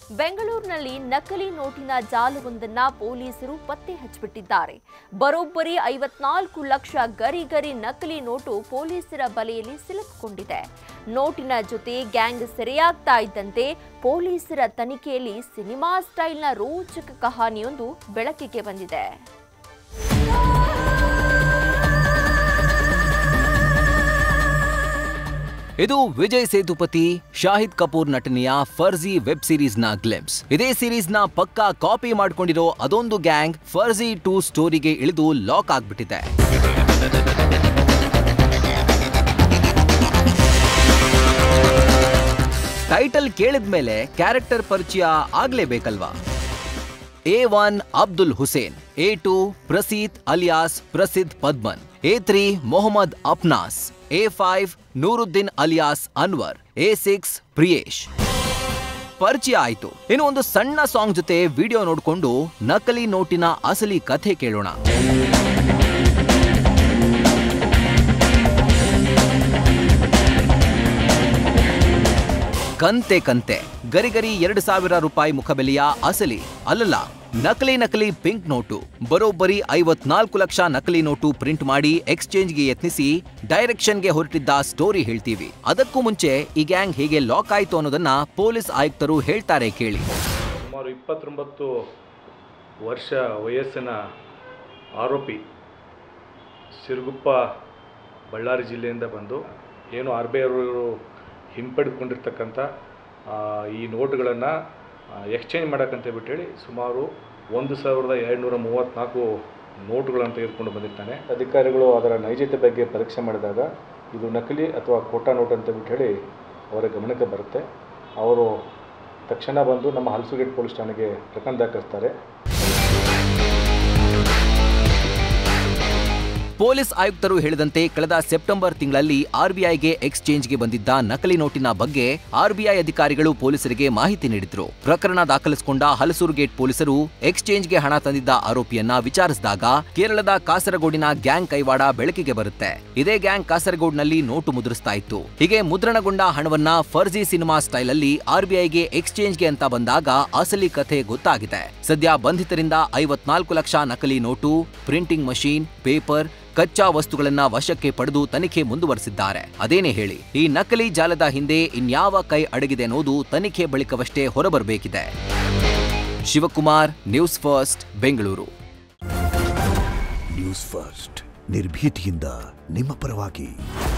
ಬೆಂಗಳೂರಿನಲ್ಲಿ ನಕಲಿ ನೋಟಿನ ಜಾಲವೊಂದನ್ನ ಪೊಲೀಸರು ಪತ್ತೆ ಹಚ್ಚಿಬಿಟ್ಟಿದ್ದಾರೆ ಬರೋಬ್ಬರಿ ಐವತ್ನಾಲ್ಕು ಲಕ್ಷ ಗರಿ ಗರಿ ನಕಲಿ ನೋಟು ಪೊಲೀಸರ ಬಲೆಯಲ್ಲಿ ಸಿಲುಕಿಕೊಂಡಿದೆ ನೋಟಿನ ಜೊತೆ ಗ್ಯಾಂಗ್ ಸೆರೆಯಾಗ್ತಾ ಇದ್ದಂತೆ ಪೊಲೀಸರ ತನಿಖೆಯಲ್ಲಿ ಸಿನಿಮಾ ಸ್ಟೈಲ್ನ ರೋಚಕ ಕಹಾನಿಯೊಂದು ಬೆಳಕಿಗೆ ಬಂದಿದೆ ಇದು ವಿಜಯ್ ಸೇತುಪತಿ ಶಾಹಿದ್ ಕಪೂರ್ ನಟನೆಯ ಫರ್ಜಿ ವೆಬ್ ಸೀರೀಸ್ ನ ಗ್ಲಿಮ್ಸ್ ಇದೇ ಸೀರೀಸ್ ನ ಪಕ್ಕಾ ಕಾಪಿ ಮಾಡ್ಕೊಂಡಿರೋ ಅದೊಂದು ಗ್ಯಾಂಗ್ ಫರ್ಜಿ ಟೂ ಸ್ಟೋರಿಗೆ ಇಳಿದು ಲಾಕ್ ಆಗ್ಬಿಟ್ಟಿದೆ ಟೈಟಲ್ ಕೇಳಿದ್ಮೇಲೆ ಕ್ಯಾರೆಕ್ಟರ್ ಪರಿಚಯ ಆಗ್ಲೇಬೇಕಲ್ವಾ A one Abdul Hussain A two Praseeth alias Prasidh Padman A three Mohammed Apnas A five Nooruddin alias Anwar A six Priyesh ಪರಿಚಯ ಆಯ್ತು ಇನ್ನು ಒಂದು ಸಣ್ಣ ಸಾಂಗ್ ಜೊತೆ ವಿಡಿಯೋ ನೋಡ್ಕೊಂಡು ನಕಲಿ ನೋಟಿನ ಅಸಲಿ ಕಥೆ ಕೇಳೋಣ ಕಂತೆ ಕಂತೆ ಗರಿಗರಿ ಎರಡು ಸಾವಿರ ರೂಪಾಯಿ ಮುಖಬೆಲೆಯ ಅಸಲಿ ಅಲ್ಲಲ್ಲ ನಕಲಿ ನಕಲಿ ಪಿಂಕ್ ನೋಟು ಬರೋಬ್ಬರಿ ಐವತ್ನಾಲ್ಕು ಲಕ್ಷ ನಕಲಿ ನೋಟು ಪ್ರಿಂಟ್ ಮಾಡಿ ಎಕ್ಸ್ಚೇಂಜ್ಗೆ ಯತ್ನಿಸಿ ಡೈರೆಕ್ಷನ್ಗೆ ಹೊರಟಿದ್ದ ಸ್ಟೋರಿ ಹೇಳ್ತೀವಿ ಅದಕ್ಕೂ ಮುಂಚೆ ಈ ಗ್ಯಾಂಗ್ ಹೇಗೆ ಲಾಕ್ ಆಯ್ತು ಅನ್ನೋದನ್ನ ಪೊಲೀಸ್ ಆಯುಕ್ತರು ಹೇಳ್ತಾರೆ ಕೇಳಿ ಸುಮಾರು ಇಪ್ಪತ್ತೊಂಬತ್ತು ವರ್ಷ ವಯಸ್ಸಿನ ಆರೋಪಿ ಸಿರುಗುಪ್ಪ ಬಳ್ಳಾರಿ ಜಿಲ್ಲೆಯಿಂದ ಬಂದು ಏನು ಆರ್ ಬಿ ಐ ಅವರು ಹಿಂಪಡೆದುಕೊಂಡಿರ್ತಕ್ಕಂಥ ಆ, ಈ ನೋಟುಗಳನ್ನು ಎಕ್ಸ್ಚೇಂಜ್ ಮಾಡೋಕ್ಕಂತ ಬಿಟ್ಟು ಹೇಳಿ ಸುಮಾರು ಒಂದು ಸಾವಿರದ ಎರಡುನೂರ ಮೂವತ್ತ್ನಾಲ್ಕು ನೋಟುಗಳನ್ನು ತೆಗೆದುಕೊಂಡು ಬಂದಿರ್ತಾನೆ ಅಧಿಕಾರಿಗಳು ಅದರ ನೈಜತೆ ಬಗ್ಗೆ ಪರೀಕ್ಷೆ ಮಾಡಿದಾಗ ಇದು ನಕಲಿ ಅಥವಾ ಕೋಟಾ ನೋಟ್ ಅಂತ ಬಿಟ್ಟು ಹೇಳಿ ಅವರ ಗಮನಕ್ಕೆ ಬರುತ್ತೆ ಅವರು ತಕ್ಷಣ ಬಂದು ನಮ್ಮ ಹಲಸುಗೇಟ್ ಪೊಲೀಸ್ ಠಾಣೆಗೆ ಪ್ರಕರಣ ದಾಖಲಿಸ್ತಾರೆ ಪೊಲೀಸ್ ಆಯುಕ್ತರು ಹೇಳಿದಂತೆ ಕಳೆದ ಸೆಪ್ಟೆಂಬರ್ ತಿಂಗಳಲ್ಲಿ ಆರ್ಬಿಐಗೆ ಎಕ್ಸ್ಚೇಂಜ್ಗೆ ಬಂದಿದ್ದ ನಕಲಿ ನೋಟಿನ ಬಗ್ಗೆ ಆರ್ಬಿಐ ಅಧಿಕಾರಿಗಳು ಪೊಲೀಸರಿಗೆ ಮಾಹಿತಿ ನೀಡಿದ್ರು ಪ್ರಕರಣ ದಾಖಲಿಸಿಕೊಂಡ ಹಲಸೂರು ಗೇಟ್ ಪೊಲೀಸರು ಎಕ್ಸ್ಚೇಂಜ್ಗೆ ಹಣ ತಂದಿದ್ದ ಆರೋಪಿಯನ್ನ ವಿಚಾರಿಸಿದಾಗ ಕೇರಳದ ಕಾಸರಗೋಡಿನ ಗ್ಯಾಂಗ್ ಕೈವಾಡ ಬೆಳಕಿಗೆ ಬರುತ್ತೆ ಇದೇ ಗ್ಯಾಂಗ್ ಕಾಸರಗೋಡ್ನಲ್ಲಿ ನೋಟು ಮುದ್ರಿಸ್ತಾ ಇತ್ತು ಹೀಗೆ ಮುದ್ರಣಗೊಂಡ ಹಣವನ್ನ ಫರ್ಜಿ ಸಿನಿಮಾ ಸ್ಟೈಲ್ ಅಲ್ಲಿ ಆರ್ಬಿಐಗೆ ಎಕ್ಸ್ಚೇಂಜ್ಗೆ ಅಂತ ಬಂದಾಗ ಅಸಲಿ ಕಥೆ ಗೊತ್ತಾಗಿದೆ ಸದ್ಯ ಬಂಧಿತರಿಂದ ಐವತ್ನಾಲ್ಕು ಲಕ್ಷ ನಕಲಿ ನೋಟು ಪ್ರಿಂಟಿಂಗ್ ಮಷೀನ್ ಪೇಪರ್ ಕಚ್ಚಾ ವಸ್ತುಗಳನ್ನ ವಶಕ್ಕೆ ಪಡೆದು ತನಿಖೆ ಮುಂದುವರೆಸಿದ್ದಾರೆ ಅದೇನೇ ಹೇಳಿ ಈ ನಕಲಿ ಜಾಲದ ಹಿಂದೆ ಇನ್ಯಾವ ಕೈ ಅಡಗಿದೆ ಅನ್ನೋದು ತನಿಖೆ ಬಳಿಕವಷ್ಟೇ ಹೊರಬರಬೇಕಿದೆ Shivakumar news first Bengaluru news first ನಿರ್ಭೀತಿಯಿಂದ ನಿಮ್ಮ ಪರವಾಗಿ